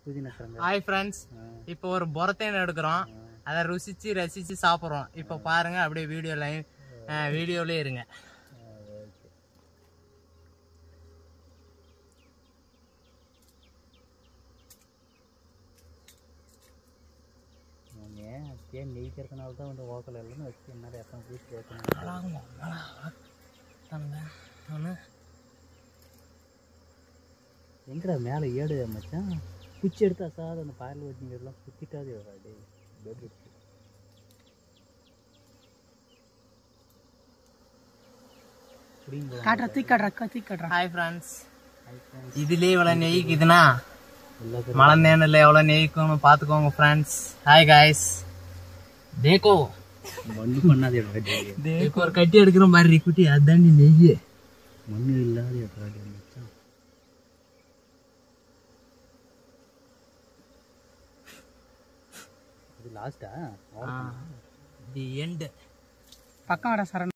புதினா கிழங்கு hi friends இப்போ ஒரு புறத்தேன் எடுக்கிறோம் அதை ருசிச்சு ரசிச்சு சாப்பிட்றோம் இப்போ பாருங்க அப்படியே வீடியோ லைன் வீடியோலயே இருங்க அவங்க தேன் நெய்க்கிறதுனால தான் வந்து ஓக்கல் எல்லாம் வச்சு என்ன எத்தனை பீஸ் கேட்கணும் எங்கடா மேலே ஏடு மச்சான் குச்சி எடுத்தா சார் அந்த பாயல் வச்சிங்க எல்லாம் குத்திக்காதே டேய் பெட் இருக்கு காட்டுற தூக்கி காட்டுற தூக்கி காட்டுற ஹாய் ஃப்ரெண்ட்ஸ் இதுலயே இவ்வளோ நெய்க்குதுன்னா எல்லாத்தையும் மலந்தேனில் எவ்வளோ நெய்க்கும்னு பார்த்துக்கோங்க ஃப்ரெண்ட்ஸ் ஹாய் காய்ஸ் தேக்கோ மண்ணு பண்ணாதே டேய் தேக்கோ ஒரு கட்டி எடுக்கிற மாதிரி குட்டி அதாண்டி நெய் மண்ணு இல்லாத எட்ராடி மச்சான் இது லாஸ்டா தி எண்டு பக்கம் வர சரண்